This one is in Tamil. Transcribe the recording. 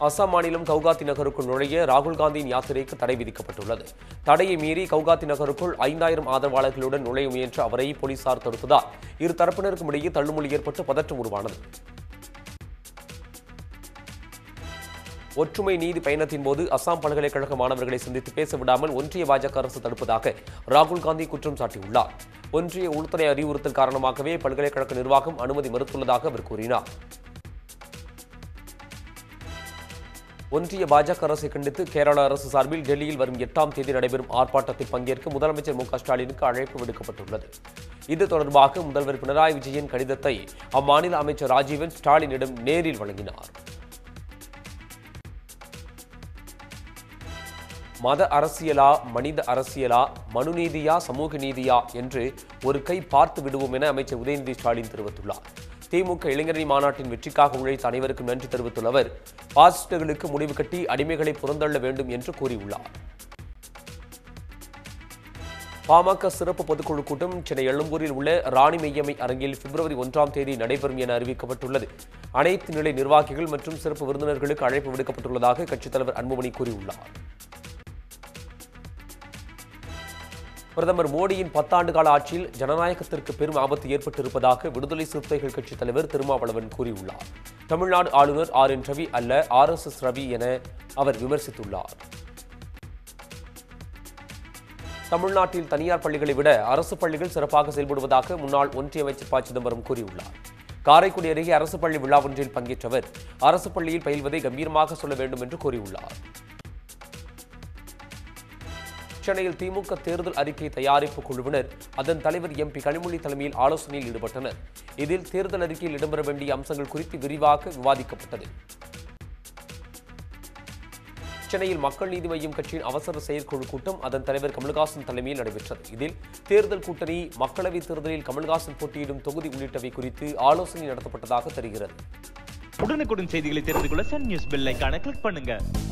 அசாம் மாநிலம் கவுகாத்தி நகருக்குள் நுழைய ராகுல் காந்தியின் யாத்திரைக்கு தடை விதிக்கப்பட்டுள்ளது தடையை மீறி கவுகாத்தி நகருக்குள் ஐந்தாயிரம் ஆதரவாளர்களுடன் நுழைய முயன்ற அவரை போலீசார் தடுத்ததால் இரு தரப்பினருக்கும் இடையே தள்ளுமுள்ளி ஏற்பட்டு பதற்றம் உருவானது ஒற்றுமை நீதி பயணத்தின் போது அசாம் பல்கலைக்கழக மாணவர்களை சந்தித்து பேச விடாமல் ஒன்றிய பாஜக அரசு தடுப்பதாக ராகுல் காந்தி குற்றம் சாட்டியுள்ளார் ஒன்றிய உள்துறை அறிவுறுத்தல் காரணமாகவே பல்கலைக்கழக நிர்வாகம் அனுமதி மறுத்துள்ளதாக அவர் கூறினார் ஒன்றிய பாஜக அரசை கண்டித்து கேரள அரசு சார்பில் டெல்லியில் வரும் எட்டாம் தேதி நடைபெறும் ஆர்ப்பாட்டத்தில் பங்கேற்க முதலமைச்சர் மு க ஸ்டாலினுக்கு அழைப்பு விடுக்கப்பட்டுள்ளது இது தொடர்பாக முதல்வர் பினராயி விஜயன் கடிதத்தை அம்மாநில அமைச்சர் ராஜீவன் ஸ்டாலினிடம் நேரில் வழங்கினார் மத அரசியலா மனித அரசியலா மனுநீதியா சமூக நீதியா என்று ஒரு கை பார்த்து விடுவோம் என அமைச்சர் உதயநிதி ஸ்டாலின் தெரிவித்துள்ளார் திமுக இளைஞரணி மாநாட்டின் வெற்றிக்காக உழைத்த அனைவருக்கும் நன்றி தெரிவித்துள்ள அவர் பாசிஸ்டுகளுக்கு முடிவு கட்டி அடிமைகளை புறந்தள்ள வேண்டும் என்று கூறியுள்ளார் பாமக சிறப்பு பொதுக்குழு கூட்டம் சென்னை எழும்பூரில் உள்ள ராணி மெய்யம்மை அரங்கில் பிப்ரவரி ஒன்றாம் தேதி நடைபெறும் என அறிவிக்கப்பட்டுள்ளது அனைத்து நிலை நிர்வாகிகள் மற்றும் சிறப்பு விருந்தினர்களுக்கு அழைப்பு விடுக்கப்பட்டுள்ளதாக கட்சித் தலைவர் அன்புமணி கூறியுள்ளார் பிரதமர் மோடியின் பத்தாண்டு கால ஆட்சியில் ஜனநாயகத்திற்கு பெரும் ஆபத்து ஏற்பட்டிருப்பதாக விடுதலை சிறுத்தைகள் கட்சித் தலைவர் திருமாவளவன் கூறியுள்ளார் தமிழ்நாடு ஆளுநர் ஆர் என் ரவி அல்ல ஆர் எஸ் எஸ் ரவி என அவர் விமர்சித்துள்ளார் தமிழ்நாட்டில் தனியார் பள்ளிகளை விட அரசு பள்ளிகள் சிறப்பாக செயல்படுவதாக முன்னாள் ஒன்றிய அமைச்சர் ப சிதம்பரம் கூறியுள்ளார் காரைக்குடி அருகே அரசு பள்ளி விழா ஒன்றில் பங்கேற்றவர் அரசு பள்ளியில் பயில்வதை கம்பீரமாக சொல்ல வேண்டும் என்று கூறியுள்ளார் சென்னையில் திமுக தேர்தல் அறிக்கை தயாரிப்பு குழுவினர் அதன் தலைவர் எம்பி கனிமொழி தலைமையில் ஆலோசனையில் ஈடுபட்டனர் இதில் தேர்தல் அறிக்கையில் இடம்பெற வேண்டிய அம்சங்கள் குறித்து விரிவாக விவாதிக்கப்பட்டது சென்னையில் மக்கள் நீதி மய்யம் கட்சியின் அவசர செயற்குழு கூட்டம் அதன் தலைவர் கமல்ஹாசன் தலைமையில் நடைபெற்றது இதில் தேர்தல் கூட்டணி மக்களவைத் தேர்தலில் கமல்ஹாசன் போட்டியிடும் தொகுதி உள்ளிட்டவை குறித்து ஆலோசனை நடத்தப்பட்டதாக தெரிகிறது உடனுக்குடன் செய்திகளை தெரிந்து கொள்ள சன் நியூஸ் பெல் ஐகானை கிளிக் பண்ணுங்க